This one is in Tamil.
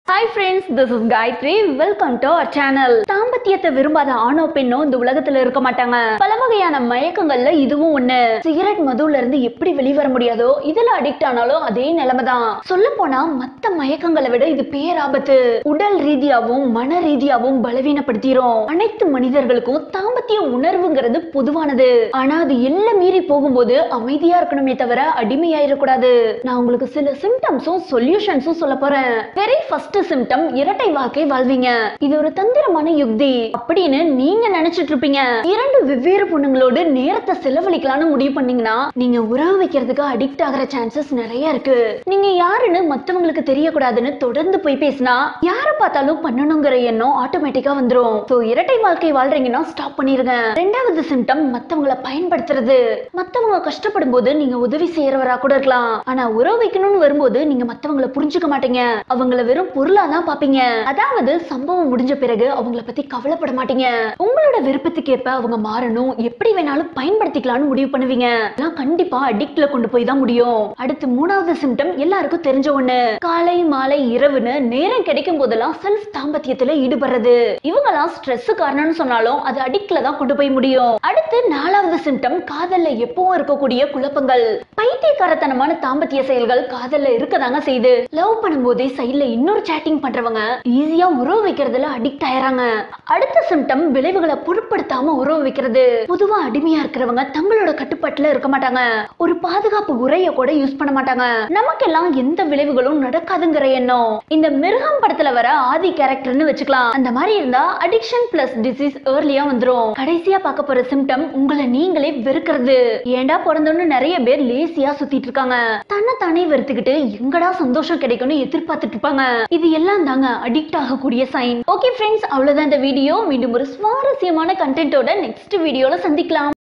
hi friends this is Gayathri welcome to our channel தாம்பத்தியத்தை விரும்பாத ஆணோ பெண்ணோ இந்த உலகத்துல இருக்க மாட்டாங்க பல வகையான மயக்கங்கள்ல இதுவும் ஒண்ணு சிகரெட் மதுல இருந்து எப்படி வெளிவர முடியாதோ இதுல அடிக்ட் ஆனாலும் அதே நிலைமை தான் சொல்ல போனா மத்த மயக்கங்களை விட இது பேராபத்து உடல் ரீதியாவும் மன ரீதியாவும் பலவீனப்படுத்திரும் அனைத்து மனிதர்களுக்கும் தாம்பத்திய உணர்வுங்கிறது பொதுவானது ஆனா அது எல்லாம் மீறி போகும்போது அமைதியா இருக்கணுமே தவிர அடிமையாயிடக்கூடாது நான் உங்களுக்கு சில சிம்டம்ஸும் சொல்யூஷன்ஸும் சொல்ல போறேன் வெரி ஃபர்ஸ்ட் சிம்டம் இரட்டை வாழ்க்கை வாழ்வீங்க இது ஒரு தந்திரமான யுக்தி அப்படின்னு நீங்க நினைச்சிட்டு இருப்பீங்க இரண்டு வெவ்வேறு பொண்ணுங்களோடு நேரத்தை செலவழிக்கலாம்னு முடிவு பண்ணீங்கன்னா நீங்க உறவு வைக்கிறதுக்கு அடிக்ட் ஆகிற சான்சஸ் நிறைய இருக்கு நீங்க யாருன்னு மத்தவங்களுக்கு தெரியக்கூடாதுன்னு தொடர்ந்து போய் பேசினா யார பார்த்தாலும் பண்ணணுங்கிற எண்ணம் ஆட்டோமேட்டிக்கா வந்துரும் சோ இரட்டை வாழ்க்கை வாழ்றீங்கன்னா ஸ்டாப் பண்ணிருங்க ரெண்டாவது சிம்டம் மத்தவங்கள பயன்படுத்துறது மத்தவங்க கஷ்டப்படும் போது நீங்க உதவி செய்யறவரா கூட இருக்கலாம் ஆனா உறவு வைக்கணும்னு வரும்போது நீங்க மத்தவங்கள புரிஞ்சுக்க மாட்டீங்க அவங்கள வெறும் பொருளா தான் பாப்பீங்க அதாவது சம்பவம் முடிஞ்ச பிறகு அவங்கள பத்தி கவலைப்பட மாட்டீங்க உங்களோட விருப்பத்துக்கு ஏற்ப அவங்க மாறணும் எப்படி வேணாலும் பயன்படுத்திக்கலாம்னு முடிவு பண்ணுவீங்க இதெல்லாம் கண்டிப்பா அடிக்ட்ல கொண்டு போய் தான் முடியும் அடுத்து மூணாவது சிம்டம் எல்லாருக்கும் தெரிஞ்ச ஒண்ணு காலை மாலை இரவுன்னு நேரம் கிடைக்கும் போதெல்லாம் செல்ஃப் தாம்பத்தியத்துல ஈடுபடுறது இவங்கெல்லாம் ஸ்ட்ரெஸ் காரணம்னு சொன்னாலும் அது அடிக்ட்ல தான் கொண்டு போய் முடியும் அடுத்து நாலாவது சிம்டம் காதல்ல எப்பவும் இருக்கக்கூடிய குழப்பங்கள் பைத்தியக்காரத்தனமான தாம்பத்திய செயல்கள் காதல்ல இருக்கதாங்க செய்யுது லவ் பண்ணும்போதே சைட்ல இன்னொரு சேட்டிங் பண்றவங்க ஈஸியா உறவு வைக்கிறதுல அடிக்ட் ஆயிறாங்க அடுத்த சிம்டம் விளைவுகளை பொருட்படுத்தாம உறவு வைக்கிறது பொதுவா அடிமையா இருக்கிறவங்க தங்களோட கட்டுப்பாட்டுல இருக்க மாட்டாங்க ஒரு பாதுகாப்பு உரைய கூட யூஸ் பண்ண மாட்டாங்க நமக்கெல்லாம் எந்த விளைவுகளும் நடக்காதுங்கிற எண்ணம் இந்த மிருகம் படத்துல வர ஆதி கேரக்டர்னு வச்சுக்கலாம் அந்த மாதிரி இருந்தா அடிக்ஷன் பிளஸ் டிசீஸ் ஏர்லியா வந்துரும் கடைசியா பார்க்க போற சிம்டம் உங்களை நீங்களே வெறுக்கிறது ஏன்டா பிறந்தோன்னு நிறைய பேர் லேசியா சுத்திட்டு இருக்காங்க தன்னை தானே வெறுத்துக்கிட்டு எங்கடா சந்தோஷம் கிடைக்கும்னு எதிர்பார்த்துட்டு இருப்பாங்க இது எல்லாம் தாங்க அடிக்ட் ஆகக்கூடிய சைன் ஓகே ஃப்ரெண்ட்ஸ் அவ்வளவுதான் இந்த வீடியோ மீண்டும் ஒரு சுவாரஸ்யமான கண்டென்ட்டோட நெக்ஸ்ட் வீடியோல சந்திக்கலாம்